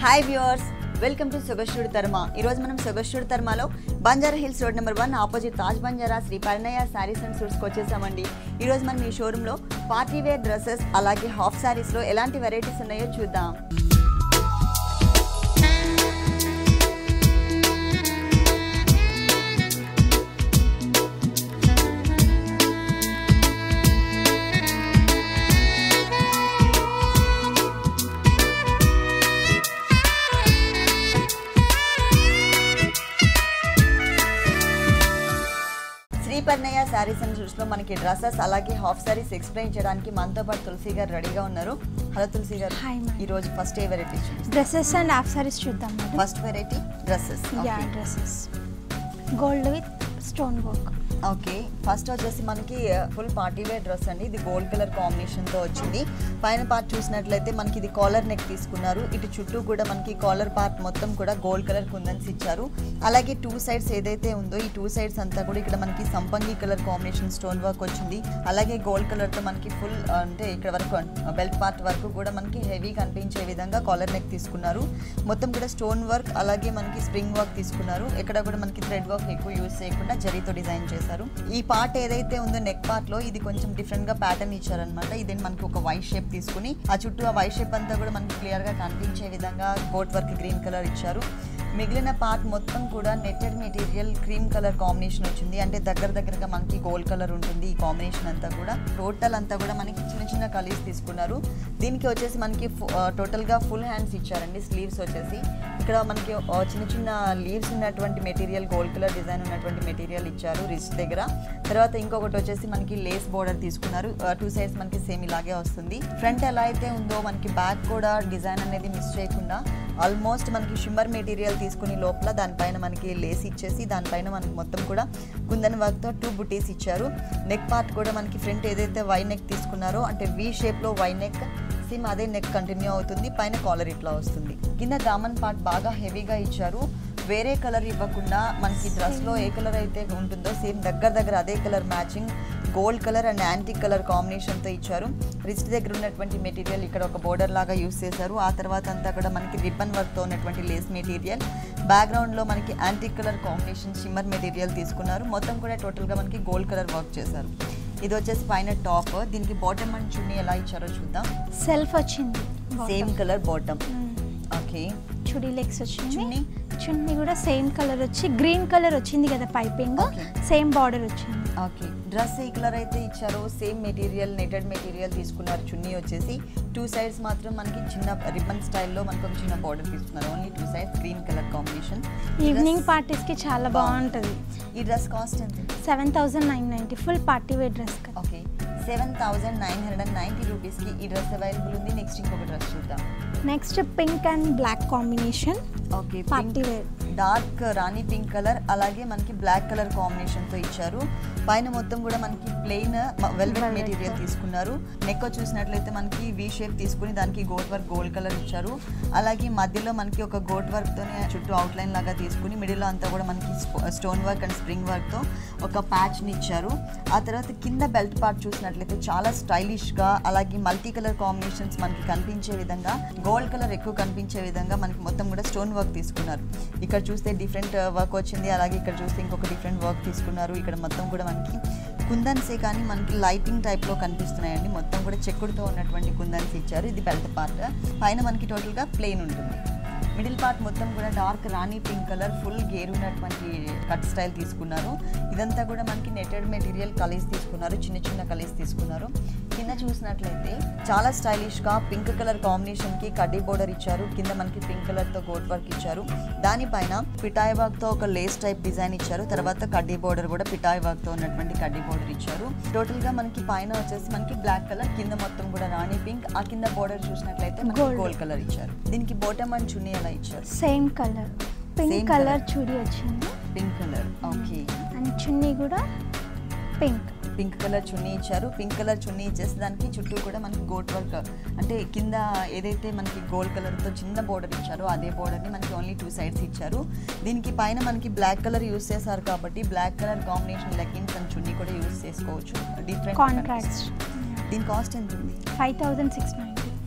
Hi viewers welcome to సొగస్టుడు తర్మ ఈరోజు మనం సొగస్టుడు తర్మలో Banjara hills road number one opposite Taj Banjara Shri Parinaya saris and సూట్స్కి వచ్చేసామండి ఈరోజు మనం ఈ షోరూంలో పార్టీ వేర్ డ్రెస్సెస్ అలాగే హాఫ్ శారీస్లో ఎలాంటి వెరైటీస్ ఉన్నాయో చూద్దాం శ్రీ పరిణయ శారీస్ అండ్ సూట్స్లో మనకి డ్రెస్సెస్ అలాగే హాఫ్ శారీస్ ఎక్స్ప్లెయిన్ చేయడానికి మనతో పాటు తులసి గారు రెడీగా ఉన్నారు హలో తులసి గారు Hi, ma'am. ఈరోజు ఫస్ట్ ఏ variety dresses and half saris చూద్దాం madam first variety dresses yeah dresses gold with stone work okay first వచ్చేసి మనకి ఫుల్ పార్టీ వేర్ డ్రెస్ అండి ఇది గోల్డ్ కలర్ కాంబినేషన్తో వచ్చింది పైన పార్ట్ చూసినట్లయితే మనకి ఇది కాలర్ నెక్ తీసుకున్నారు ఇటు చుట్టూ కూడా మనకి కాలర్ పార్ట్ మొత్తం కూడా గోల్డ్ కలర్ కుందన్స్ ఇచ్చారు అలాగే టూ సైడ్స్ ఏదైతే ఉందో ఈ టూ సైడ్స్ అంతా కూడా ఇక్కడ మనకి సంపంగి కలర్ కాంబినేషన్ స్టోన్ వర్క్ వచ్చింది అలాగే గోల్డ్ కలర్తో మనకి ఫుల్ అంటే ఇక్కడ వరకు బెల్ట్ పార్ట్ వరకు కూడా మనకి హెవీ కనిపించే విధంగా కాలర్ నెక్ తీసుకున్నారు మొత్తం కూడా స్టోన్ వర్క్ అలాగే మనకి స్ప్రింగ్ వర్క్ తీసుకున్నారు ఇక్కడ కూడా మనకి థ్రెడ్ వర్క్ ఎక్కువ యూజ్ చేయకుండా జరీతో డిజైన్ చేశారు ఈ పార్ట్ ఏదైతే ఉందో నెక్ పార్ట్ లో ఇది కొంచెం డిఫరెంట్ గా ప్యాటర్న్ ఇచ్చారనమాట ఇది మనకి ఒక వై షేప్ తీసుకుని ఆ చుట్టూ ఆ వై షేప్ అంతా కూడా మనకి క్లియర్ గా కనిపించే విధంగా కోట్ వర్క్ గ్రీన్ కలర్ ఇచ్చారు మిగిలిన పార్ట్ మొత్తం కూడా netted material cream colour combination వచ్చింది అంటే దగ్గర దగ్గరగా మనకి గోల్డ్ కలర్ ఉంటుంది ఈ కాంబినేషన్ అంతా కూడా టోటల్ అంతా కూడా మనకి చిన్న చిన్న కలీస్ తీసుకున్నారు దీనికి వచ్చేసి మనకి టోటల్ గా ఫుల్ హ్యాండ్స్ ఇచ్చారండి స్లీవ్స్ వచ్చేసి ఇక్కడ మనకి ఆ, చిన్న చిన్న లీవ్స్ ఉన్నటువంటి మెటీరియల్ గోల్డ్ కలర్ డిజైన్ ఉన్నటువంటి మెటీరియల్ ఇచ్చారు రిస్ట్ దగ్గర తర్వాత ఇంకొకటి వచ్చేసి మనకి లేస్ బోర్డర్ తీసుకున్నారు టూ సైడ్స్ మనకి సేమ్ ఇలాగే వస్తుంది ఫ్రంట్ ఎలా అయితే ఉందో మనకి బ్యాక్ కూడా డిజైన్ అనేది మిస్ చేయకుండా ఆల్మోస్ట్ మనకి షిమ్మర్ మెటీరియల్ తీసుకుని లోపల దానిపైన మనకి లేస్ ఇచ్చేసి దానిపైన మనకి మొత్తం కూడా కుందన్ వర్క్తో టూ బుటీస్ ఇచ్చారు నెక్ పార్ట్ కూడా మనకి ఫ్రంట్ ఏదైతే వై నెక్ తీసుకున్నారో అంటే వి షేప్లో వై నెక్ సేమ్ అదే నెక్ కంటిన్యూ అవుతుంది పైన కాలర్ ఇట్లా వస్తుంది కింద దామన్ పార్ట్ బాగా హెవీగా ఇచ్చారు వేరే కలర్ ఇవ్వకుండా మనకి డ్రెస్లో ఏ కలర్ అయితే ఉంటుందో సేమ్ దగ్గర దగ్గర అదే colour matching gold colour and antique colour కాంబినేషన్తో ఇచ్చారు రిస్ట్ దగ్గర ఉన్నటువంటి మెటీరియల్ ఇక్కడ ఒక బోర్డర్ లాగా యూస్ చేశారు ఆ తర్వాత అంతా కూడా మనకి రిబ్బన్ వర్క్తో ఉన్నటువంటి లేస్ మెటీరియల్ బ్యాక్గ్రౌండ్లో మనకి antique colour combination shimmer material తీసుకున్నారు మొత్తం కూడా టోటల్గా మనకి గోల్డ్ కలర్ వర్క్ చేశారు ఇది వచ్చేసి పైన టాప్ దీనికి బాటమ్ అండ్ చున్నీ ఎలా ఇచ్చారో చూద్దాం సెల్ఫ్ వచ్చింది same colour bottom hmm. Okay chudi legs వచ్చింది చున్నీ? చున్నీ కూడా సేమ్ కలర్ వచ్చి గ్రీన్ కలర్ వచ్చింది కదా పైపింగ్ Okay. సేమ్ బార్డర్ వచ్చింది ఓకే డ్రెస్ ఏ కలర్ అయితే ఇచ్చారో సేమ్ మెటీరియల్ నెటెడ్ మెటీరియల్ తీసుకున్నారు చున్నీ వచ్చేసి టూ సైడ్స్ మాత్రం మనకి చిన్న రిబ్బన్ స్టైల్లో మనకు ఒక చిన్న బార్డర్ తీసుకున్నారు only two sides green colour combination evening parties కి చాలా బాగుంటుంది ఈ డ్రెస్ కాస్ట్ ఎంత seven thousand nine ninety full party wear dress కదా okay seven thousand nine hundred and ninety రూపీస్కి ఈ డ్రెస్ అవైలబుల్ ఉంది నెక్స్ట్ ఇంకొక డ్రెస్ చూద్దాం next pink and black combination okay party wear dark రాణి పింక్ కలర్ అలాగే మనకి బ్లాక్ కలర్ కాంబినేషన్తో ఇచ్చారు పైన మొత్తం కూడా మనకి ప్లెయిన్ వెల్వెట్ Velvet. మెటీరియల్ తీసుకున్నారు నెక్ చూసినట్లయితే మనకి వి షేప్ తీసుకుని దానికి గోట్ వర్క్ గోల్డ్ కలర్ ఇచ్చారు అలాగే మధ్యలో మనకి ఒక గోట్ వర్క్తోనే చుట్టూ అవుట్లైన్ లాగా తీసుకుని మిడిల్లో అంతా కూడా మనకి స్టోన్ వర్క్ అండ్ స్ప్రింగ్ వర్క్తో ఒక ప్యాచ్ని ఇచ్చారు ఆ తర్వాత కింద బెల్ట్ పార్ట్ చూసినట్లయితే చాలా స్టైలిష్గా అలాగే మల్టీ కలర్ కాంబినేషన్స్ మనకి కనిపించే విధంగా గోల్డ్ కలర్ ఎక్కువ కనిపించే విధంగా మనకి మొత్తం కూడా స్టోన్ వర్క్ తీసుకున్నారు ఇక్కడ చూస్తే డిఫరెంట్ వర్క్ వచ్చింది అలాగే ఇక్కడ చూస్తే ఇంకొక డిఫరెంట్ వర్క్ తీసుకున్నారు ఇక్కడ మొత్తం కూడా మనకి కుందన్సే కానీ మనకి లైటింగ్ టైప్లో కనిపిస్తున్నాయండి మొత్తం కూడా చెక్కుడుతో ఉన్నటువంటి కుందన్స్ ఇచ్చారు ఇది బెల్ట్ పార్ట్ పైన మనకి టోటల్గా ప్లెయిన్ ఉంటుంది మిడిల్ పార్ట్ మొత్తం కూడా డార్క్ రాణి పింక్ కలర్ ఫుల్ గేర్ ఉన్నటువంటి కట్ స్టైల్ తీసుకున్నారు ఇదంతా కూడా మనకి నెటెడ్ మెటీరియల్ కలీస్ తీసుకున్నారు చిన్న చిన్న కలీస్ తీసుకున్నారు కింద చూసినట్లయితే చాలా స్టైలిష్గా పింక్ కలర్ కాంబినేషన్కి కడ్డీ బోర్డర్ ఇచ్చారు కింద మనకి పింక్ కలర్తో గోట్ వర్క్ ఇచ్చారు దానిపైన పిటాయ్ వర్క్తో ఒక లేస్ టైప్ డిజైన్ ఇచ్చారు తర్వాత కడ్డీ బోర్డర్ కూడా పిటాయ్ వర్క్తో ఉన్నటువంటి కడ్డీ బోర్డర్ ఇచ్చారు టోటల్గా మనకి పైన వచ్చేసి మనకి బ్లాక్ కలర్ కింద మొత్తం కూడా రాణి పింక్ ఆ కింద బోర్డర్ చూసినట్లయితే మనకి Gold. గోల్డ్ కలర్ ఇచ్చారు దీనికి బోటమ్ అండ్ చున్నీ ఎలా ఇచ్చారు same colour pink Same colour colour. Chudi వచ్చింది pink colour okay and chunni కూడా పింక్ పింక్ కలర్ చున్నీ ఇచ్చారు పింక్ కలర్ చున్నీ ఇచ్చేసి దానికి చుట్టూ కూడా మనకి గోట్ వర్క్ అంటే కింద ఏదైతే మనకి గోల్డ్ కలర్తో చిన్న బోర్డర్ ఇచ్చారో అదే బోర్డర్ని మనకి ఓన్లీ టూ సైడ్స్ ఇచ్చారు దీనికి పైన మనకి బ్లాక్ కలర్ యూస్ చేశారు కాబట్టి black colour combination leggings and chunni కూడా యూస్ చేసుకోవచ్చు డిఫరెంట్ కాంట్రాక్ట్స్ దీని కాస్ట్ ఎంత ఉంది five thousand six ninety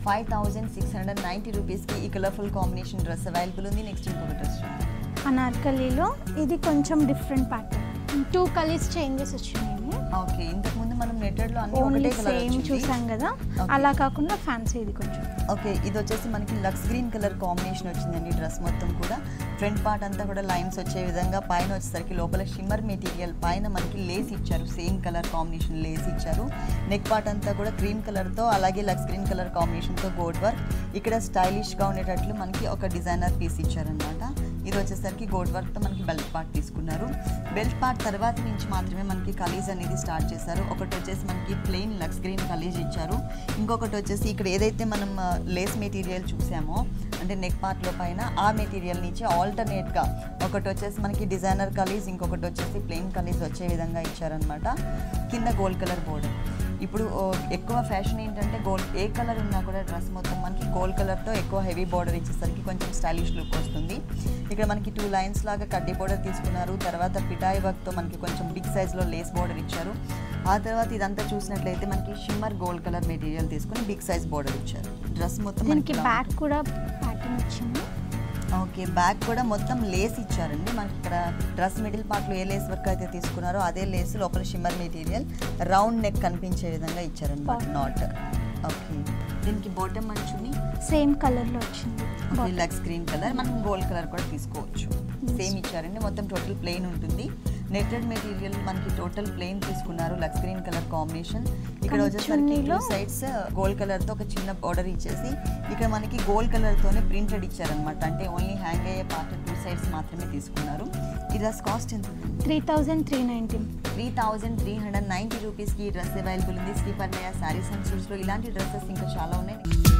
five thousand six hundred ninety రూపీస్కి ఈ కలర్ఫుల్ కాంబినేషన్ డ్రెస్ అవైలబుల్ ఉంది నెక్స్ట్ ఇంకొక డ్రెస్ అనార్కలీలో ఇది కొంచెం different pattern two colours changes వచ్చినాయి ఓకే ఇంతకు ముందు మనం నెట్టెడ్లో అన్ని ఓన్లీ ఒకటే కలర్ సేమ్ చూసాం కదా Okay. అలా కాకుండా ఫ్యాన్సీ ఇది కొంచెం ఓకే ఇది వచ్చేసి మనకి లక్స్ గ్రీన్ కలర్ కాంబినేషన్ వచ్చిందండి డ్రెస్ మొత్తం కూడా ఫ్రంట్ పార్ట్ అంతా కూడా లైన్స్ వచ్చే విధంగా పైన వచ్చేసరికి లోపల షిమ్మర్ మెటీరియల్ పైన మనకి లేస్ ఇచ్చారు సేమ్ కలర్ కాంబినేషన్ లేస్ ఇచ్చారు నెక్ పార్ట్ అంతా కూడా క్రీమ్ కలర్తో అలాగే లక్స్ గ్రీన్ కలర్ కాంబినేషన్తో గోల్డ్ వర్క్ ఇక్కడ స్టైలిష్గా ఉండేటట్లు మనకి ఒక డిజైనర్ పీస్ ఇచ్చారనమాట ఇది వచ్చేసరికి గోల్డ్ వర్క్తో మనకి బెల్ట్ పార్ట్ తీసుకున్నారు బెల్ట్ పార్ట్ తర్వాత నుంచి మాత్రమే మనకి కలీజ్ అనేది స్టార్ట్ చేశారు ఒకటి వచ్చేసి మనకి ప్లెయిన్ లక్స్ గ్రీన్ కలీజ్ ఇచ్చారు ఇంకొకటి వచ్చేసి ఇక్కడ ఏదైతే మనం ఆ, లేస్ మెటీరియల్ చూసామో అంటే నెక్ పార్ట్లో పైన ఆ మెటీరియల్ నుంచి ఆల్టర్నేట్గా ఒకటి వచ్చేసి మనకి డిజైనర్ కలీజ్ ఇంకొకటి వచ్చేసి ప్లెయిన్ కలీజ్ వచ్చే విధంగా ఇచ్చారనమాట కింద గోల్డ్ కలర్ బోర్డర్ ఇప్పుడు ఓ, ఎక్కువ ఫ్యాషన్ ఏంటంటే గోల్డ్ ఏ కలర్ ఉన్నా కూడా డ్రెస్ మొత్తం మనకి గోల్డ్ కలర్తో ఎక్కువ హెవీ బార్డర్ ఇచ్చేసరికి కొంచెం స్టైలిష్ లుక్ వస్తుంది ఇక్కడ మనకి టూ లైన్స్ లాగా కడ్డీ బార్డర్ తీసుకున్నారు తర్వాత పిటాయి వర్క్తో మనకి కొంచెం బిగ్ సైజ్లో లేస్ బార్డర్ ఇచ్చారు ఆ తర్వాత ఇదంతా చూసినట్లయితే మనకి షిమ్మర్ గోల్డ్ కలర్ మెటీరియల్ తీసుకుని బిగ్ సైజ్ బార్డర్ ఇచ్చారు డ్రెస్ మొత్తం మనకి దీనికి ఇలా బ్యాక్ కూడా ప్యాటర్న్ వచ్చింది ఓకే బ్యాక్ కూడా మొత్తం లేస్ ఇచ్చారండి మనకి ఇక్కడ డ్రెస్ మిడిల్ పార్ట్లో ఏ లేస్ వర్క్ అయితే తీసుకున్నారో అదే లేస్ లోపల షిమ్మర్ మెటీరియల్ రౌండ్ నెక్ కనిపించే విధంగా ఇచ్చారనమాట నాట్ ఓకే దీనికి బాటమ్ మంచుని సేమ్ కలర్లో వచ్చింది లక్స్ గ్రీన్ కలర్ మనం గోల్డ్ కలర్ కూడా తీసుకోవచ్చు సేమ్ ఇచ్చారండి మొత్తం టోటల్ ప్లెయిన్ ఉంటుంది నెట్టెడ్ మెటీరియల్ మనకి టోటల్ ప్లెయిన్ తీసుకున్నారు లక్స్ గ్రీన్ కలర్ కాంబినేషన్ ఇక్కడ కానీ వచ్చేసరికి టూ చున్నీలో- సైడ్స్ గోల్డ్ కలర్ తో ఒక చిన్న బార్డర్ ఇచ్చేసి ఇక్కడ మనకి గోల్డ్ కలర్ తోనే ప్రింటెడ్ ఇచ్చారనమాట అంటే ఓన్లీ హ్యాంగ్ అయ్యే పార్ట్ టూ సైడ్స్ మాత్రమే తీసుకున్నారు ఈ డ్రెస్ కాస్ట్ ఎంత three thousand three nineteen three thousand three hundred ninety రూపీస్కి ఈ డ్రెస్ అవైలబుల్ ఉంది శ్రీపర్ణయ శారీస్ అండ్ సూట్స్లో ఇలాంటి డ్రెస్సెస్ ఇంకా చాలా ఉన్నాయి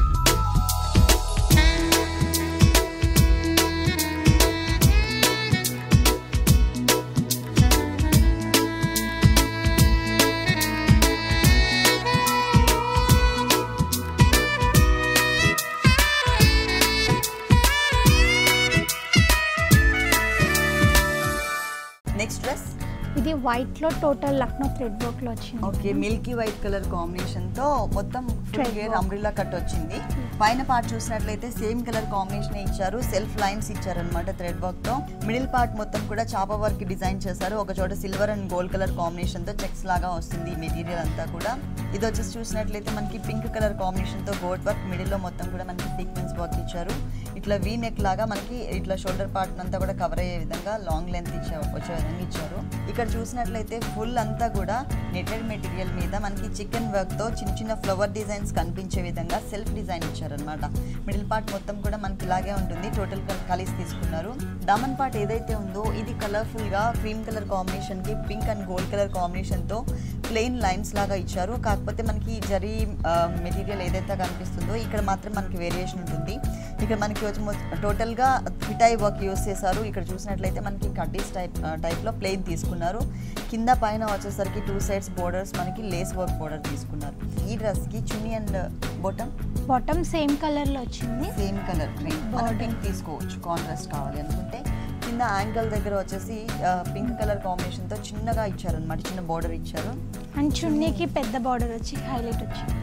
నెక్స్ట్ డ్రెస్ ఇది వైట్లో టోటల్ లక్నో థ్రెడ్ వర్క్లో వచ్చింది okay milky white colour combination తో మొత్తం ఫుల్ Thread గేర్ work. అంబ్రిల్లా కట్ వచ్చింది పైన పార్ట్ చూసినట్లయితే సేమ్ కలర్ కాంబినేషన్ ఇచ్చారు సెల్ఫ్ లైన్స్ ఇచ్చారనమాట థ్రెడ్ వర్క్ తో మిడిల్ పార్ట్ మొత్తం కూడా చాప వర్క్ డిజైన్ చేశారు ఒక చోట silver and gold colour combination తో చెక్స్ లాగా వస్తుంది ఈ మెటీరియల్ అంతా కూడా ఇది వచ్చేసి చూసినట్లయితే మనకి పింక్ కలర్ కాంబినేషన్ తో గోల్డ్ వర్క్ మిడిల్ లో మొత్తం కూడా మనకి సీక్వెన్స్ వర్క్ ఇచ్చారు ఇట్లా వీ నెక్ లాగా మనకి ఇట్లా షోల్డర్ పార్ట్ అంతా కూడా కవర్ అయ్యే విధంగా లాంగ్ లెంత్ ఇచ్చే వచ్చే విధంగా ఇచ్చారు ఇక్కడ చూసినట్లయితే ఫుల్ అంతా కూడా నెటెడ్ మెటీరియల్ మీద మనకి చికెన్ వర్క్ తో చిన్న చిన్న ఫ్లవర్ డిజైన్స్ కనిపించే విధంగా సెల్ఫ్ డిజైన్ ఇచ్చారనమాట మిడిల్ పార్ట్ మొత్తం కూడా మనకి ఇలాగే ఉంటుంది టోటల్ కలిసి తీసుకున్నారు దామన్ పార్ట్ ఏదైతే ఉందో ఇది కలర్ఫుల్ గా క్రీమ్ కలర్ కాంబినేషన్ కి pink and gold colour combination తో ప్లెయిన్ లైన్స్ లాగా ఇచ్చారు కాకపోతే మనకి జరీ మెటీరియల్ ఏదైతే కనిపిస్తుందో ఇక్కడ మాత్రం మనకి వేరియేషన్ ఉంటుంది ఇక్కడ మనకి వచ్చి టోటల్గా ఫిటాయి వర్క్ యూస్ చేశారు ఇక్కడ చూసినట్లయితే మనకి కడ్డీస్ టైప్ టైప్లో ప్లెయిన్ తీసుకున్నారు కింద పైన వచ్చేసరికి టూ సైడ్స్ బోర్డర్స్ మనకి లేస్ వర్క్ బోర్డర్ తీసుకున్నారు ఈ డ్రెస్కి chunni and bottom bottom same కలర్లో వచ్చింది సేమ్ కలర్ క్రీమ్ మనం Border. పింక్ తీసుకోవచ్చు కాంట్రాస్ట్ కావాలి అనుకుంటే కింద యాంగిల్ దగ్గర వచ్చేసి పింక్ కలర్ కాంబినేషన్తో చిన్నగా ఇచ్చారనమాట చిన్న బోర్డర్ ఇచ్చారు అండ్ చున్నీకి పెద్ద బార్డర్ వచ్చి హైలైట్ వచ్చింది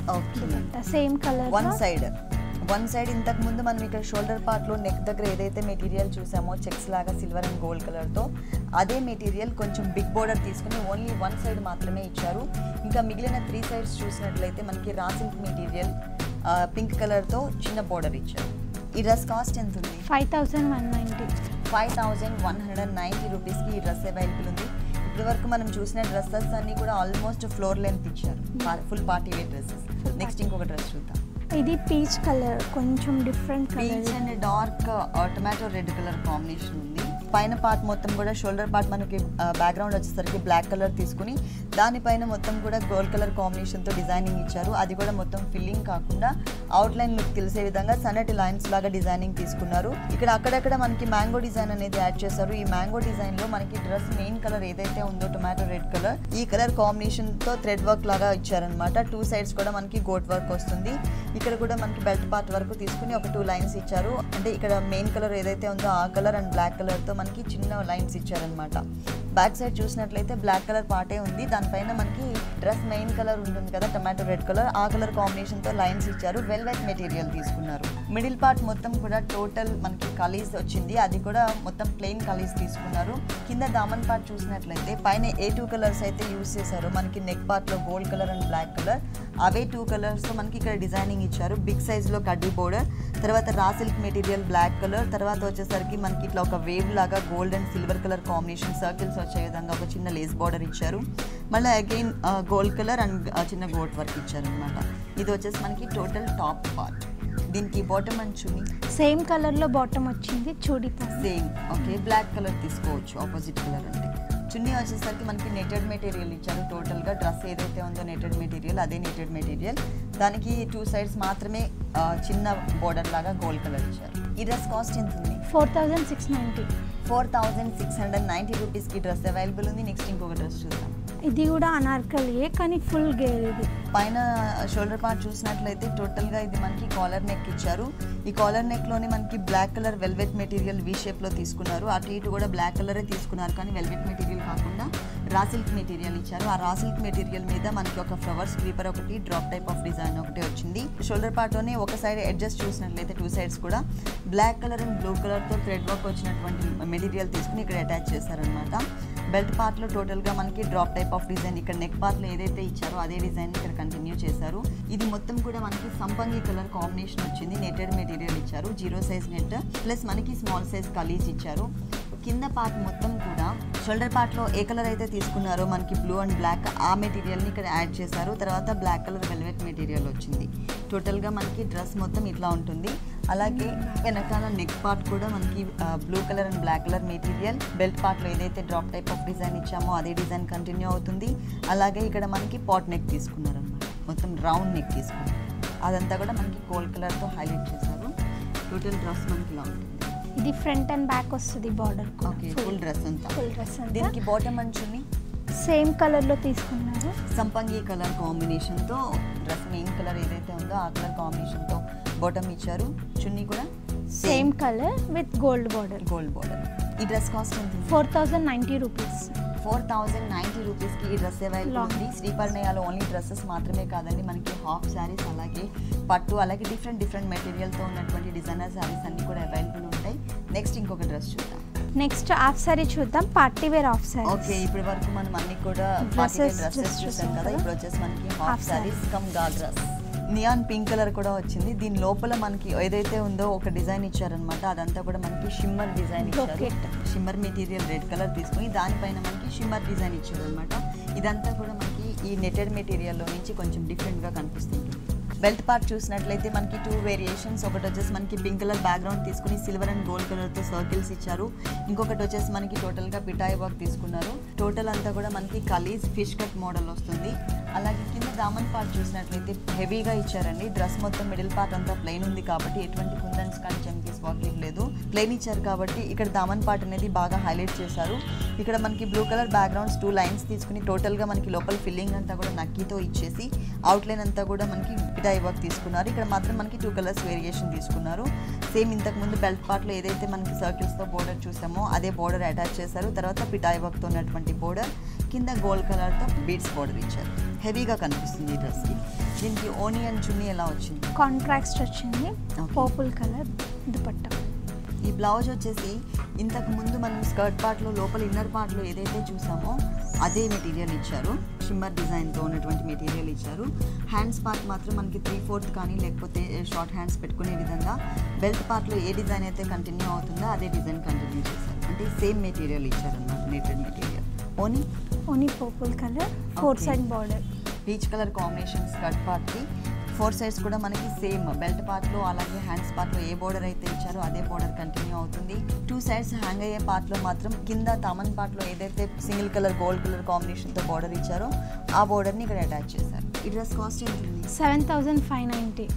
okay same colour one side one side ఇంతకు ముందు మనం ఇక్కడ షోల్డర్ పార్ట్లో నెక్ దగ్గర ఏదైతే మెటీరియల్ చూసామో చెక్స్ లాగా సిల్వర్ అండ్ గోల్డ్ కలర్తో అదే మెటీరియల్ కొంచెం బిగ్ బోర్డర్ తీసుకుని ఓన్లీ వన్ సైడ్ మాత్రమే ఇచ్చారు ఇంకా మిగిలిన త్రీ సైడ్స్ చూసినట్లయితే మనకి రా సిల్క్ మెటీరియల్ పింక్ కలర్తో చిన్న బోర్డర్ ఇచ్చారు ఈ డ్రెస్ కాస్ట్ ఎంత ఉంది five thousand one ninety five thousand one hundred ninety రూపీస్కి ఈ డ్రెస్ అవైలబుల్ ఉంది ఇప్పటి వరకు మనం చూసిన డ్రెస్సెస్ అన్నీ కూడా ఆల్మోస్ట్ ఫ్లోర్ లెంత్ ఇచ్చారు full party wear dresses next ఇంకొక డ్రెస్ చూద్దాం ఇది పీచ్ కలర్ కొంచెం different peach colour and dark tomato red colour combination ఉంది పైన పార్ట్ మొత్తం కూడా షోల్డర్ పార్ట్ మనకి బ్యాక్గ్రౌండ్ వచ్చేసరికి బ్లాక్ కలర్ తీసుకుని దానిపైన మొత్తం కూడా గోల్డ్ కలర్ కాంబినేషన్తో డిజైనింగ్ ఇచ్చారు అది కూడా మొత్తం ఫిల్లింగ్ కాకుండా అవుట్ లైన్ లుక్ తెలిసే విధంగా సన్నటి లైన్స్ లాగా డిజైనింగ్ తీసుకున్నారు ఇక్కడ అక్కడక్కడ మనకి మ్యాంగో డిజైన్ అనేది యాడ్ చేశారు ఈ మ్యాంగో డిజైన్ లో మనకి డ్రెస్ మెయిన్ కలర్ ఏదైతే ఉందో టొమాటో రెడ్ కలర్ ఈ కలర్ కాంబినేషన్ తో థ్రెడ్ వర్క్ లాగా ఇచ్చారనమాట టూ సైడ్స్ కూడా మనకి గోట్ వర్క్ వస్తుంది ఇక్కడ కూడా మనకి బెల్ట్ పార్ట్ వరకు తీసుకుని ఒక టూ లైన్స్ ఇచ్చారు అంటే ఇక్కడ మెయిన్ కలర్ ఏదైతే ఉందో ఆ కలర్ అండ్ బ్లాక్ కలర్ తో మనకి చిన్న లైన్స్ ఇచ్చారనమాట బ్యాక్ సైడ్ చూసినట్లయితే బ్లాక్ కలర్ పార్టే ఉంది దానిపైన మనకి డ్రెస్ మెయిన్ కలర్ ఉంటుంది కదా టమాటో రెడ్ కలర్ ఆ కలర్ కాంబినేషన్తో లైన్స్ ఇచ్చారు వెల్వెట్ మెటీరియల్ తీసుకున్నారు మిడిల్ పార్ట్ మొత్తం కూడా టోటల్ మనకి కలీస్ వచ్చింది అది కూడా మొత్తం ప్లెయిన్ కలీస్ తీసుకున్నారు కింద దామన్ పార్ట్ చూసినట్లయితే పైన ఏ టూ కలర్స్ అయితే యూస్ చేశారు మనకి నెక్ పార్ట్లో gold colour and black colour అవే టూ కలర్స్తో మనకి ఇక్కడ డిజైనింగ్ ఇచ్చారు బిగ్ సైజ్లో కడ్డీ బోర్డర్ తర్వాత రా సిల్క్ మెటీరియల్ బ్లాక్ కలర్ తర్వాత వచ్చేసరికి మనకి ఇట్లా ఒక వేవ్ లాగా gold and silver colour combination circles వచ్చే విధంగా ఒక చిన్న లేస్ బార్డర్ ఇచ్చారు మళ్ళీ అగైన్ గోల్డ్ కలర్ అండ్ చిన్న గోల్డ్ వర్క్ ఇచ్చారు అనమాట ఇది వచ్చేసి మనకి టోటల్ టాప్ పార్ట్ దీనికి బాటమ్ అండ్ చున్నీ సేమ్ కలర్లో బాటమ్ వచ్చింది chudi same okay black colour తీసుకోవచ్చు ఆపోజిట్ కలర్ అంటే చున్నీ వచ్చేసరికి మనకి నెటెడ్ మెటీరియల్ ఇచ్చారు టోటల్గా డ్రెస్ ఏదైతే ఉందో నెటెడ్ మెటీరియల్ అదే నెటెడ్ మెటీరియల్ దానికి టూ సైడ్స్ మాత్రమే ఆ, చిన్న బోర్డర్ లాగా గోల్డ్ కలర్ ఇచ్చారు ఈ డ్రెస్ కాస్ట్ ఎంత ఉంది four thousand six ninety four thousand six hundred ninety రూపీస్కి డ్రెస్ అవైలబుల్ ఉంది నెక్స్ట్ ఇంకొక డ్రెస్ చూద్దాం ఇది కూడా అనార్కలియే కానీ ఫుల్ గేర్ ఇది పైన షోల్డర్ పార్ట్ చూసినట్లయితే టోటల్గా ఇది మనకి కాలర్ నెక్ ఇచ్చారు ఈ కాలర్ నెక్లోనే మనకి black colour velvet material V షేప్లో తీసుకున్నారు అటు ఇటు కూడా బ్లాక్ కలరే తీసుకున్నారు కానీ వెల్వెట్ మెటీరియల్ కాకుండా రా సిల్క్ మెటీరియల్ ఇచ్చారు ఆ రా సిల్క్ మెటీరియల్ మీద మనకి ఒక ఫ్లవర్స్ క్రీపర్ ఒకటి డ్రాప్ టైప్ ఆఫ్ డిజైన్ ఒకటి వచ్చింది షోల్డర్ పార్ట్లోనే ఒక సైడ్ అడ్జస్ట్ చూసినట్లయితే టూ సైడ్స్ కూడా బ్లాక్ కలర్ అండ్ బ్లూ కలర్తో థ్రెడ్ వర్క్ వచ్చినటువంటి మెటీరియల్ తీసుకుని ఇక్కడ అటాచ్ చేశారనమాట బెల్ట్ పార్ట్లో టోటల్గా మనకి డ్రాప్ టైప్ ఆఫ్ డిజైన్ ఇక్కడ నెక్ పార్ట్లో ఏదైతే ఇచ్చారో అదే డిజైన్ ఇక్కడ కంటిన్యూ చేశారు ఇది మొత్తం కూడా మనకి సంపంగి కలర్ కాంబినేషన్ వచ్చింది నెటెడ్ మెటీరియల్ ఇచ్చారు జీరో సైజ్ నెట్ ప్లస్ మనకి స్మాల్ సైజ్ కలీస్ ఇచ్చారు కింద పార్ట్ మొత్తం కూడా షోల్డర్ పార్ట్లో ఏ కలర్ అయితే తీసుకున్నారో మనకి బ్లూ అండ్ బ్లాక్ ఆ మెటీరియల్ని ఇక్కడ యాడ్ చేశారు తర్వాత బ్లాక్ కలర్ వెల్వెట్ మెటీరియల్ వచ్చింది టోటల్గా మనకి డ్రెస్ మొత్తం ఇట్లా ఉంటుంది అలాగే వెనకాల నెక్ పార్ట్ కూడా మనకి blue colour and black colour material belt పార్ట్లో ఏదైతే డ్రాప్ టైప్ ఆఫ్ డిజైన్ ఇచ్చామో అదే డిజైన్ కంటిన్యూ అవుతుంది అలాగే ఇక్కడ మనకి పాట్ నెక్ తీసుకున్నారు అనమాట మొత్తం రౌండ్ నెక్ తీసుకున్నారు అదంతా కూడా మనకి గోల్డ్ కలర్తో హైలైట్ చేశారు టోటల్ డ్రెస్ మనకి ఇలా ఉంటుంది ఇది ఫ్రంట్ అండ్ బ్యాక్ వస్తుంది బార్డర్ ఓకే ఫుల్ డ్రెస్ అంతా ఫుల్ డ్రెస్ అంతా దీనికి బాటమ్ అంచుని సేమ్ కలర్లో తీసుకున్నారు సంపంగి కలర్ కాంబినేషన్తో డ్రెస్ మెయిన్ కలర్ ఏదైతే ఉందో ఆ కలర్ కాంబినేషన్తో బాటమ్ ఇచ్చారు చున్నీ కూడా same colour with gold border gold border ఈ డ్రెస్ కాస్ట్ ఎంత four thousand ninety rupees four thousand ninety రూపీస్కి ఈ డ్రెస్ అవైలబుల్ Long. ఉంది శ్రీపర్ణయాలో ఓన్లీ డ్రెస్సెస్ మాత్రమే కాదండి మనకి హాఫ్ శారీస్ అలాగే పట్టు అలాగే డిఫరెంట్ డిఫరెంట్ మెటీరియల్తో ఉన్నటువంటి డిజైనర్ శారీస్ అన్నీ కూడా అవైలబుల్ ఉంటాయి నెక్స్ట్ ఇంకొక డ్రెస్ చూద్దాం నెక్స్ట్ హాఫ్ సారీ చూద్దాం party wear half sari okay ఇప్పటి వరకు మనం అన్ని కూడా Dresses డ్రెస్సెస్ just చూసాం చూసాం కదా కదా. ఇప్పుడు వచ్చేసి మనకి half Half saris come ghagras neon pink colour కూడా వచ్చింది దీని లోపల మనకి ఏదైతే ఉందో ఒక డిజైన్ ఇచ్చారనమాట అదంతా కూడా మనకి షిమ్మర్ డిజైన్ ఇచ్చారు Brocade. Shimmer material red colour తీసుకుని దానిపైన మనకి షిమ్మర్ డిజైన్ ఇచ్చారు అనమాట ఇదంతా కూడా మనకి ఈ నెటెడ్ మెటీరియల్లో నుంచి కొంచెం డిఫరెంట్గా కనిపిస్తుంటుంది బెల్ట్ పార్ట్ చూసినట్లయితే మనకి టూ వేరియేషన్స్ ఒకటి వచ్చేసి మనకి పింక్ కలర్ బ్యాక్గ్రౌండ్ తీసుకుని సిల్వర్ అండ్ గోల్డ్ కలర్తో సర్కిల్స్ ఇచ్చారు ఇంకొకటి వచ్చేసి మనకి టోటల్గా పిటాయి వర్క్ తీసుకున్నారు టోటల్ అంతా కూడా మనకి కలీజ్ ఫిష్ కట్ మోడల్ వస్తుంది అలాగే కింద దామన్ పార్ట్ చూసినట్లయితే హెవీగా ఇచ్చారండి డ్రెస్ మొత్తం మిడిల్ పార్ట్ అంతా ప్లెయిన్ ఉంది కాబట్టి ఎటువంటి కుందన్స్ కానీ చంకీస్ వర్క్ లేదు ప్లెయిన్ ఇచ్చారు కాబట్టి ఇక్కడ దామన్ పార్ట్ అనేది బాగా హైలైట్ చేశారు ఇక్కడ మనకి blue colour backgrounds two lines తీసుకుని టోటల్గా మనకి లోపల ఫిల్లింగ్ అంతా కూడా నక్కీతో ఇచ్చేసి అవుట్లైన్ అంతా కూడా మనకి పిటాయి వర్క్ తీసుకున్నారు ఇక్కడ మాత్రం మనకి టూ కలర్స్ వేరియేషన్ తీసుకున్నారు సేమ్ ఇంతకు ముందు బెల్ట్ పార్ట్లో ఏదైతే మనకి సర్కిల్స్తో బోర్డర్ చూసామో అదే బోర్డర్ అటాచ్ చేశారు తర్వాత పిటాయి వర్క్తో ఉన్నటువంటి బోర్డర్ కింద గోల్డ్ కలర్తో బీడ్స్ బోర్డర్ ఇచ్చారు హెవీగా కనిపిస్తుంది ఈ డ్రెస్కి దీనికి ఓనియన్ చున్నీ ఎలా వచ్చింది కాంట్రాక్ట్ వచ్చింది Okay. పర్పుల్ కలర్ దుపట్టా ఈ బ్లౌజ్ వచ్చేసి ఇంతకు ముందు మనం స్కర్ట్ పార్ట్లో లోపల ఇన్నర్ పార్ట్లో ఏదైతే చూసామో అదే మెటీరియల్ ఇచ్చారు షిమ్మర్ డిజైన్తో ఉన్నటువంటి మెటీరియల్ ఇచ్చారు హ్యాండ్స్ పార్ట్ మాత్రం మనకి త్రీ ఫోర్త్ కానీ లేకపోతే షార్ట్ హ్యాండ్స్ పెట్టుకునే విధంగా బెల్ట్ పార్ట్లో ఏ డిజైన్ అయితే కంటిన్యూ అవుతుందో అదే డిజైన్ కంటిన్యూ చేశారు అంటే సేమ్ మెటీరియల్ ఇచ్చారనమాట netted material only only purple colour four Okay. Side border peach colour combination skirt పార్ట్కి ఫోర్ సైడ్స్ కూడా మనకి సేమ్ బెల్ట్ పార్ట్లో అలాగే హ్యాండ్స్ పార్ట్లో ఏ బోర్డర్ అయితే ఇచ్చారో అదే బోర్డర్ కంటిన్యూ అవుతుంది టూ సైడ్స్ హ్యాంగ్ అయ్యే పార్ట్లో మాత్రం కింద తమన్ పార్ట్లో ఏదైతే సింగిల్ కలర్ గోల్డ్ కలర్ కాంబినేషన్తో బోర్డర్ ఇచ్చారో ఆ బోర్డర్ని ఇక్కడ అటాచ్ చేశారు ఈ డ్రెస్ కాస్ట్ ఎంత ఉంది seven thousand five ninety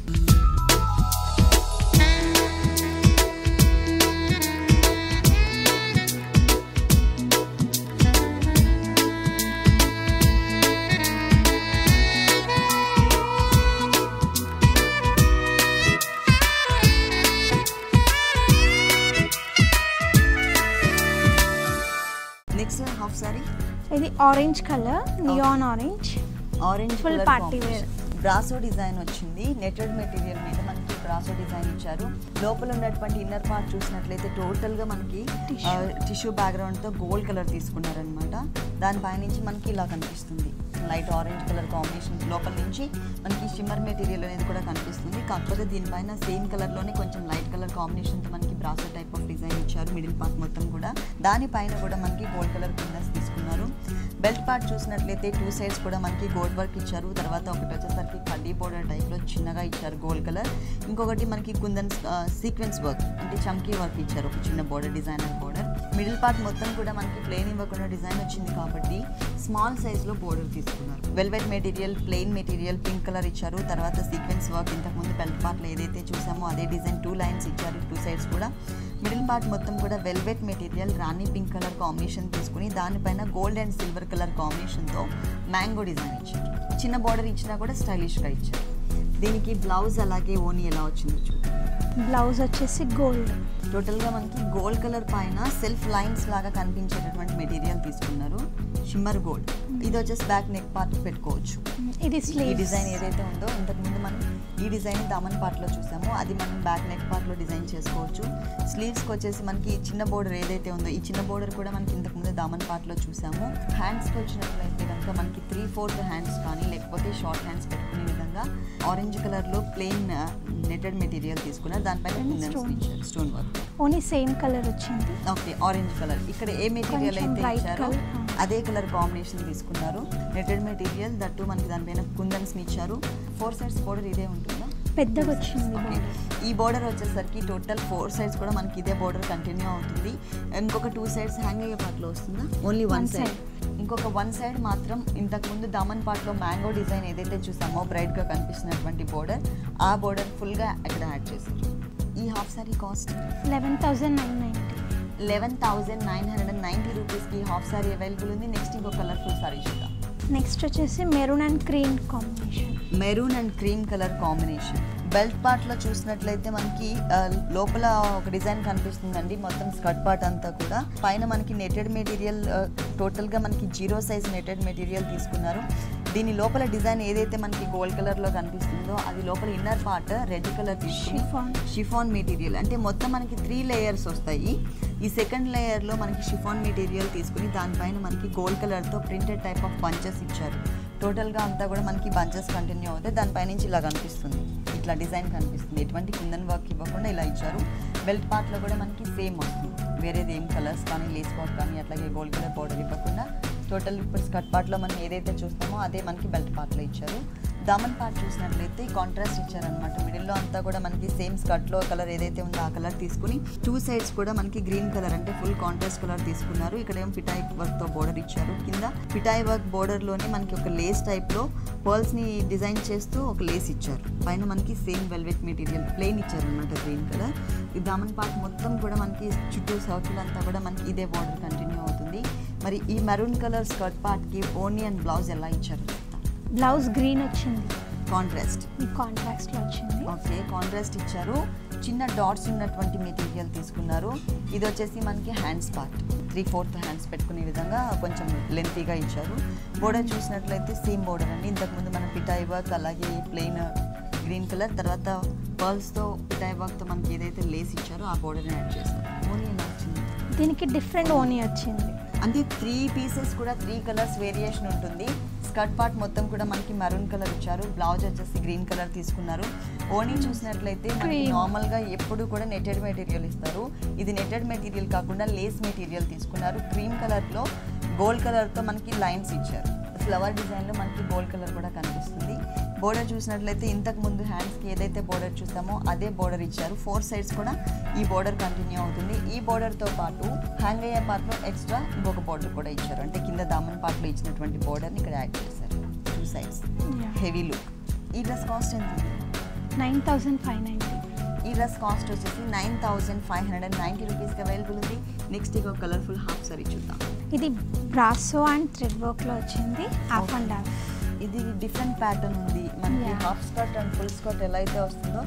half sari ఇది orange colour neon orange orange Full colour party wear. Brasso design వచ్చింది నెటెడ్ మెటీరియల్ మీద మనకి బ్రాసో డిజైన్ ఇచ్చారు లోపల ఉన్నటువంటి ఇన్నర్ పార్ట్ చూసినట్లయితే టోటల్ గా మనకి Tissue. టిష్యూ బ్యాక్గ్రౌండ్ తో గోల్డ్ కలర్ తీసుకున్నారనమాట దానిపై నుంచి మనకి ఇలా కనిపిస్తుంది లైట్ ఆరెంజ్ కలర్ కాంబినేషన్ లోపల నుంచి మనకి షిమ్మర్ మెటీరియల్ అనేది కూడా కనిపిస్తుంది కాకపోతే దీనిపైన సేమ్ కలర్ లోనే కొంచెం లైట్ కలర్ కాంబినేషన్ తో మనకి బ్రాసో టైప్ ఆఫ్ డిజైన్ ఇచ్చారు మిడిల్ పార్ట్ మొత్తం కూడా దానిపైన కూడా మనకి గోల్డ్ కలర్ కింద తీసుకున్నారు బెల్ట్ పార్ట్ చూసినట్లయితే టూ సైడ్స్ కూడా మనకి గోల్డ్ వర్క్ ఇచ్చారు తర్వాత ఒకటి వచ్చేసరికి కడ్డీ బోర్డర్ టైప్లో చిన్నగా ఇచ్చారు గోల్డ్ కలర్ ఇంకొకటి మనకి కుందన్ సీక్వెన్స్ వర్క్ అంటే చమ్కీ వర్క్ ఇచ్చారు ఒక చిన్న border designer border middle part మొత్తం కూడా మనకి ప్లెయిన్ ఇవ్వకుండా డిజైన్ వచ్చింది కాబట్టి స్మాల్ సైజ్లో బోర్డర్ తీసుకున్నారు velvet material plain material pink colour ఇచ్చారు తర్వాత సీక్వెన్స్ వర్క్ ఇంతకుముందు బెల్ట్ పార్ట్లో ఏదైతే చూసామో అదే డిజైన్ టూ లైన్స్ ఇచ్చారు టూ సైడ్స్ కూడా మిడిల్ పార్ట్ మొత్తం కూడా velvet material rani pink colour combination తీసుకుని దానిపైన గోల్డ్ అండ్ సిల్వర్ కలర్ కాంబినేషన్తో మ్యాంగో డిజైన్ ఇచ్చారు చిన్న బార్డర్ ఇచ్చినా కూడా స్టైలిష్గా ఇచ్చారు దీనికి బ్లౌజ్ అలాగే ఓని ఎలా వచ్చిందో చూద్దాం బ్లౌజ్ వచ్చేసి గోల్డ్ టోటల్గా మనకి గోల్డ్ కలర్ పైన సెల్ఫ్ లైన్స్ లాగా కనిపించేటటువంటి మెటీరియల్ తీసుకున్నారు షిమ్మర్ గోల్డ్ ఇది వచ్చేసి బ్యాక్ నెక్ పార్ట్ పెట్టుకోవచ్చు ఇది ఈ స్లీవ్ డిజైన్ ఏదైతే ఉందో ఇంతకుముందు మనం ఈ డిజైన్ దామన్ పార్ట్లో చూసామో అది మనం బ్యాక్ నెక్ పార్ట్లో డిజైన్ చేసుకోవచ్చు స్లీవ్స్కి వచ్చేసి మనకి ఈ చిన్న బోర్డర్ ఏదైతే ఉందో ఈ చిన్న బోర్డర్ కూడా మనకి ఇంతకుముందు దామన్ పార్ట్లో చూసాము హ్యాండ్స్కి వచ్చినట్లయితే కనుక మనకి త్రీ ఫోర్త్ హ్యాండ్స్ కానీ లేకపోతే షార్ట్ హ్యాండ్స్ పెట్టుకునే విధంగా ఆరెంజ్ కలర్లో ప్లెయిన్ నెటెడ్ మెటీరియల్ తీసుకున్నారు దానిపైన And కుందన్స్ stone. ఇచ్చారు stone work only same colour వచ్చింది ఓకే ఆరెంజ్ కలర్ ఇక్కడ ఏ మెటీరియల్ కొంచెం అయితే bright ఇచ్చారో colour, ఆ. అదే కలర్ కాంబినేషన్ తీసుకున్నారు నెటెడ్ మెటీరియల్ దట్టు మనకి దానిపైన కుందన్స్ ఇచ్చారు ఫోర్ సైడ్స్ బోర్డర్ ఇదే ఉంటుందా పెద్దగా వచ్చింది ఓకే border. ఈ బోర్డర్ వచ్చేసరికి టోటల్ ఫోర్ సైడ్స్ కూడా మనకి ఇదే బోర్డర్ కంటిన్యూ అవుతుంది ఇంకొక టూ సైడ్స్ హ్యాంగ్ అయ్యే పార్ట్లో వస్తుందా only one One side side. ఇంకొక వన్ సైడ్ మాత్రం ఇంతకు ముందు దామన్ పార్ట్లో మ్యాంగో డిజైన్ ఏదైతే చూసామో బ్రైట్గా కనిపిస్తున్నటువంటి బోర్డర్ ఆ బోర్డర్ ఫుల్గా ఇక్కడ యాడ్ చేశారు ఈ half sari cost eleven thousand nine ninety eleven thousand nine hundred and ninety రూపీస్కి హాఫ్ సారీ అవైలబుల్ ఉంది నెక్స్ట్ ఇంకో కలర్ఫుల్ సారీ చూద్దాం నెక్స్ట్ వచ్చేసి maroon and cream combination maroon and cream colour combination belt పార్ట్లో చూసినట్లయితే మనకి ఆ, లోపల ఒక డిజైన్ కనిపిస్తుందండి మొత్తం స్కర్ట్ పార్ట్ అంతా కూడా పైన మనకి నెటెడ్ మెటీరియల్ టోటల్గా మనకి జీరో సైజ్ నెటెడ్ మెటీరియల్ తీసుకున్నారు దీని లోపల డిజైన్ ఏదైతే మనకి గోల్డ్ కలర్లో కనిపిస్తుందో అది లోపల ఇన్నర్ పార్ట్ రెడ్ కలర్ తీసుకుని Chiffon. షిఫాన్ మెటీరియల్ అంటే మొత్తం మనకి త్రీ లేయర్స్ వస్తాయి ఈ సెకండ్ లేయర్లో మనకి షిఫాన్ మెటీరియల్ తీసుకుని దానిపైన మనకి గోల్డ్ కలర్తో ప్రింటెడ్ టైప్ ఆఫ్ బంచెస్ ఇచ్చారు టోటల్గా అంతా కూడా మనకి బంచెస్ కంటిన్యూ అవుతాయి దానిపై నుంచి ఇలా కనిపిస్తుంది ఇట్లా డిజైన్ కనిపిస్తుంది ఎటువంటి కుందన్ వర్క్ ఇవ్వకుండా ఇలా ఇచ్చారు బెల్ట్ పార్ట్లో కూడా మనకి సేమ్ వస్తుంది వేరేది ఏం కలర్స్ కానీ లేస్ వర్క్ కానీ అట్లాగే గోల్డ్ కలర్ బోర్డర్ ఇవ్వకుండా టోటల్ ఇప్పుడు స్కర్ట్ పార్ట్లో మనం ఏదైతే చూస్తామో అదే మనకి బెల్ట్ పార్ట్లో ఇచ్చారు దామన్ పార్ట్ చూసినట్లయితే కాంట్రాస్ట్ ఇచ్చారనమాట మిడిల్లో అంతా కూడా మనకి సేమ్ స్కర్ట్లో కలర్ ఏదైతే ఉందో ఆ కలర్ తీసుకుని టూ సైడ్స్ కూడా మనకి గ్రీన్ కలర్ అంటే ఫుల్ కాంట్రాస్ట్ కలర్ తీసుకున్నారు ఇక్కడ ఏమో పిటాయి వర్క్తో బోర్డర్ ఇచ్చారు కింద పిటాయి వర్క్ బోర్డర్లోనే మనకి ఒక లేస్ టైప్లో పర్ల్స్ని డిజైన్ చేస్తూ ఒక లేస్ ఇచ్చారు పైన మనకి సేమ్ వెల్వెట్ మెటీరియల్ ప్లెయిన్ ఇచ్చారు అనమాట గ్రీన్ కలర్ ఈ దామన్ పార్ట్ మొత్తం కూడా మనకి చుట్టూ సర్కిల్ అంతా కూడా మనకి ఇదే బోర్డర్ కంటిన్యూ అవుతుంది మరి ఈ మెరూన్ కలర్ స్కర్ట్ పార్ట్కి ఓనీ అండ్ బ్లౌజ్ ఎలా ఇచ్చారు బ్లౌజ్ గ్రీన్ వచ్చింది కాంట్రాస్ట్ ఈ కాంట్రాక్ట్స్లో వచ్చింది ఓకే కాంట్రాస్ట్ ఇచ్చారు చిన్న డాట్స్ ఉన్నటువంటి మెటీరియల్ తీసుకున్నారు ఇది వచ్చేసి మనకి hands part three fourth hands పెట్టుకునే విధంగా కొంచెం లెంతీగా ఇచ్చారు బోర్డర్ చూసినట్లయితే సేమ్ బోర్డర్ అండి ఇంతకుముందు మనం పిటాయి వర్క్ అలాగే ప్లెయిన్ గ్రీన్ కలర్ తర్వాత పర్ల్స్తో పిటాయి వర్క్తో మనకి ఏదైతే లేస్ ఇచ్చారో ఆ బోర్డర్ని యాడ్ చేస్తారు ఓన్లీ ఎలా వచ్చింది దీనికి డిఫరెంట్ ఓనీ వచ్చింది అంటే త్రీ పీసెస్ కూడా త్రీ కలర్స్ వేరియేషన్ ఉంటుంది స్కర్ట్ పార్ట్ మొత్తం కూడా మనకి మరూన్ కలర్ ఇచ్చారు బ్లౌజ్ వచ్చేసి గ్రీన్ కలర్ తీసుకున్నారు ఓనీ చూసినట్లయితే మనకి Cream. నార్మల్గా ఎప్పుడు కూడా నెటెడ్ మెటీరియల్ ఇస్తారు ఇది నెటెడ్ మెటీరియల్ కాకుండా లేస్ మెటీరియల్ తీసుకున్నారు క్రీమ్ కలర్లో గోల్డ్ కలర్తో మనకి లైన్స్ ఇచ్చారు ఫ్లవర్ డిజైన్లో మనకి గోల్డ్ కలర్ కూడా కనిపిస్తుంది బోర్డర్ చూసినట్లయితే ఇంతకు ముందు హ్యాండ్స్కి ఏదైతే బోర్డర్ చూస్తామో అదే బోర్డర్ ఇచ్చారు ఫోర్ సైడ్స్ కూడా ఈ బోర్డర్ కంటిన్యూ అవుతుంది ఈ బోర్డర్తో పాటు హ్యాంగ్ అయ్యే పార్ట్లో ఎక్స్ట్రా ఇంకొక బోర్డర్ కూడా ఇచ్చారు అంటే కింద దామన్ పార్ట్లో ఇచ్చినటువంటి బోర్డర్ని ఇక్కడ యాడ్ చేశారు టూ సైడ్స్ హెవీ లుక్ ఈ డ్రెస్ కాస్ట్ ఎంత ఉంది? నైన్ థౌజండ్ ఫైవ్ నైంటీ ఈ డ్రెస్ కాస్ట్ వచ్చేసి nine thousand five hundred and ninety రూపీస్కి అవైలబుల్ ఉంది నెక్స్ట్ ఇంకో కలర్ఫుల్ హాఫ్ సారీ చూద్దాం ఇది బ్రాసో అండ్ థ్రెడ్ వర్క్లో వచ్చింది హాఫ్ అండ్ హాఫ్ ఇది డిఫరెంట్ ప్యాటర్న్ ఉంది మనకి Yeah. Half skirt and full skirt ఎలా అయితే వస్తుందో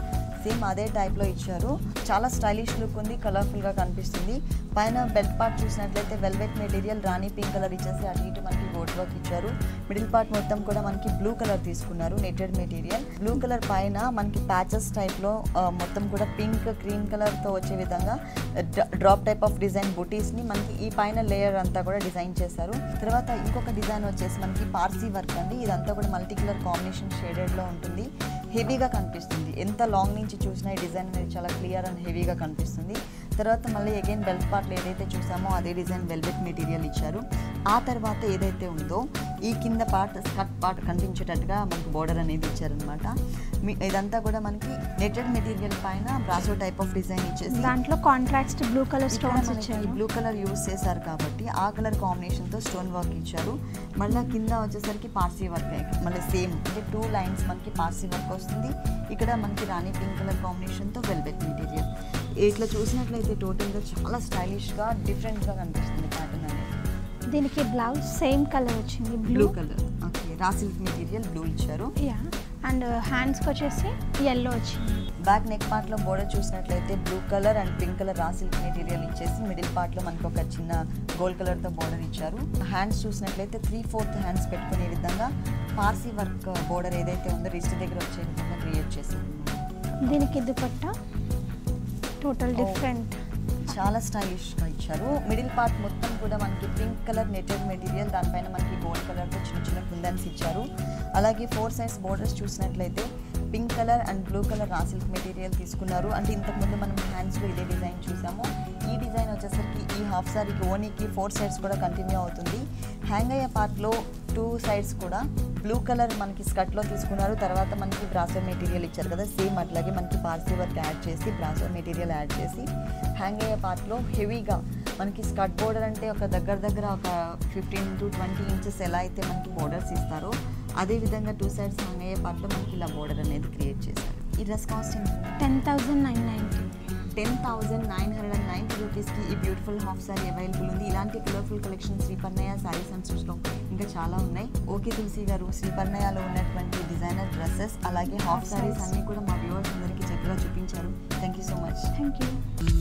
సేమ్ అదే టైప్లో ఇచ్చారు చాలా స్టైలిష్ లుక్ ఉంది కలర్ఫుల్గా కనిపిస్తుంది పైన బెల్ట్ పార్ట్ చూసినట్లయితే velvet material rani pink colour ఇచ్చేసి అటు ఇటు మనకి గోట్ వర్క్ ఇచ్చారు మిడిల్ పార్ట్ మొత్తం కూడా మనకి బ్లూ కలర్ తీసుకున్నారు నెటెడ్ మెటీరియల్ బ్లూ కలర్ పైన మనకి ప్యాచెస్ టైప్లో మొత్తం కూడా పింక్ క్రీమ్ కలర్తో వచ్చే విధంగా డ్రాప్ టైప్ ఆఫ్ డిజైన్ బుటీస్ని మనకి ఈ పైన లేయర్ అంతా కూడా డిజైన్ చేశారు తర్వాత ఇంకొక డిజైన్ వచ్చేసి మనకి పార్సీ వర్క్ అండి ఇదంతా కూడా మల్టీ కలర్ కాంబినేషన్ షేడెడ్లో ఉంటుంది హెవీగా కనిపిస్తుంది ఎంత లాంగ్ నుంచి చూసినా ఈ డిజైన్ అనేది చాలా క్లియర్ అండ్ హెవీగా కనిపిస్తుంది తర్వాత మళ్ళీ అగైన్ బెల్ట్ పార్ట్లో ఏదైతే చూసామో అదే డిజైన్ వెల్వెట్ మెటీరియల్ ఇచ్చారు ఆ తర్వాత ఏదైతే ఉందో ఈ కింద పార్ట్ స్కర్ట్ పార్ట్ కనిపించేటట్టుగా మనకి బోర్డర్ అనేది ఇచ్చారనమాట ఇదంతా కూడా మనకి నెటెడ్ మెటీరియల్ పైన బ్రాసో టైప్ ఆఫ్ డిజైన్ ఇచ్చేసి దాంట్లో కాంట్రాక్ట్ బ్లూ కలర్ ఇక్కడ స్టోన్స్ మనకి ఇచ్చారు బ్లూ కలర్ యూస్ చేశారు కాబట్టి ఆ కలర్ కాంబినేషన్తో స్టోన్ వర్క్ ఇచ్చారు మళ్ళీ కింద వచ్చేసరికి పార్సీ వర్క్ మళ్ళీ సేమ్ అంటే టూ లైన్స్ మనకి పార్సీ వర్క్ వస్తుంది ఇక్కడ మనకి రాణి పింక్ కలర్ కాంబినేషన్తో వెల్వెట్ మెటీరియల్ ఇట్లా చూసినట్లయితే టోటల్గా చాలా స్టైలిష్గా డిఫరెంట్గా కనిపిస్తుంది ప్యాటర్న్ అనేది దీనికి బ్లౌజ్ సేమ్ కలర్ వచ్చింది blue blue colour okay raw silk material blue ఇచ్చారు యా అండ్ హ్యాండ్స్కి వచ్చేసి ఎల్లో వచ్చింది బ్యాక్ నెక్ పార్ట్లో బోర్డర్ చూసినట్లయితే blue colour and pink colour raw silk material ఇచ్చేసి మిడిల్ పార్ట్లో మనకి ఒక చిన్న గోల్డ్ కలర్తో బోర్డర్ ఇచ్చారు హ్యాండ్స్ చూసినట్లయితే త్రీ ఫోర్త్ హ్యాండ్స్ పెట్టుకునే విధంగా పార్సీ వర్క్ బోర్డర్ ఏదైతే ఉందో రిస్ట్ దగ్గర వచ్చే విధంగా క్రియేట్ చేశారు దీనికి దుపట్టా టోటల్ Oh. డిఫరెంట్ చాలా స్టైలిష్గా ఇచ్చారు మిడిల్ పార్ట్ మొత్తం కూడా మనకి పింక్ కలర్ నెటెడ్ మెటీరియల్ దానిపైన మనకి గోల్డ్ కలర్తో చిన్న చిన్న కుందన్స్ ఇచ్చారు అలాగే ఫోర్ సైడ్స్ బోర్డర్స్ చూసినట్లయితే pink colour and blue colour raw silk material తీసుకున్నారు అంటే ఇంతకుముందు మనం హ్యాండ్స్లో ఇదే డిజైన్ చూసాము ఈ డిజైన్ వచ్చేసరికి ఈ హాఫ్ సారీకి ఓనీకి ఫోర్ సైడ్స్ కూడా కంటిన్యూ అవుతుంది హ్యాంగ్ అయ్యే పార్ట్లో టూ సైడ్స్ కూడా బ్లూ కలర్ మనకి స్కర్ట్లో తీసుకున్నారు తర్వాత మనకి బ్రాసో మెటీరియల్ ఇచ్చారు కదా సేమ్ అట్లాగే మనకి పార్సీ వర్క్ యాడ్ చేసి బ్రాసో మెటీరియల్ యాడ్ చేసి హ్యాంగ్ అయ్యే పార్ట్లో హెవీగా మనకి స్కర్ట్ బోర్డర్ అంటే ఒక దగ్గర దగ్గర ఒక ఫిఫ్టీన్ టు ట్వంటీ ఇంచెస్ ఎలా అయితే మనకి బోర్డర్స్ ఇస్తారో అదే విధంగా టూ సైడ్స్ హ్యాంగ్ అయ్యే పార్ట్లో మనకి ఇలా బోర్డర్ అనేది క్రియేట్ చేశారు ఈ dress cost ten thousand nine ninety ten thousand nine hundred and ninety రూపీస్కి ఈ బ్యూటిఫుల్ హాఫ్ సారీ అవైలబుల్ ఉంది ఇలాంటి colourful collection Sriparnaya saris and స్టిచ్లో ఇంకా చాలా ఉన్నాయి ఓకే తులసి గారు శ్రీపర్ణయాలో ఉన్నటువంటి డిజైనర్ డ్రెస్సెస్ అలాగే హాఫ్ సారీస్ అన్నీ కూడా మా వ్యూవర్స్ అందరికీ చక్కగా చూపించారు thank you so much thank you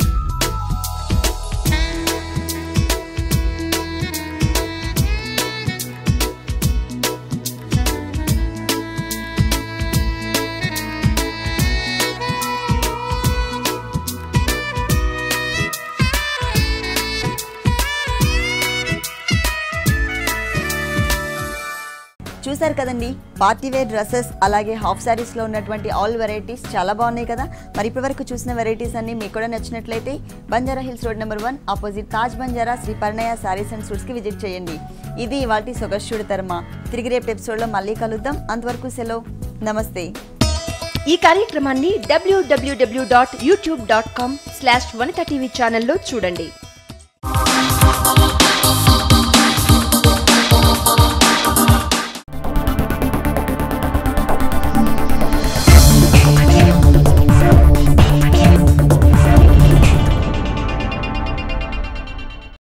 చూసారు కదండి పార్టీ వేర్ డ్రెస్సెస్ అలాగే హాఫ్ శారీస్లో ఉన్నటువంటి ఆల్ వెరైటీస్ చాలా బాగున్నాయి కదా మరి ఇప్పటివరకు చూసిన వెరైటీస్ అన్ని మీకు కూడా నచ్చినట్లయితే Banjara hills road number one opposite Taj Banjara Sri Parnaya saris and సూట్స్కి విజిట్ చేయండి ఇది వాటి సొగస్యుడి తర్మ తిరిగి రేపు ఎపిసోడ్లో మళ్ళీ కలుద్దాం అంతవరకు సెలవు నమస్తే ఈ కార్యక్రమాన్ని W W W dot YouTube dot com slash Vanitha TV ఛానల్లో చూడండి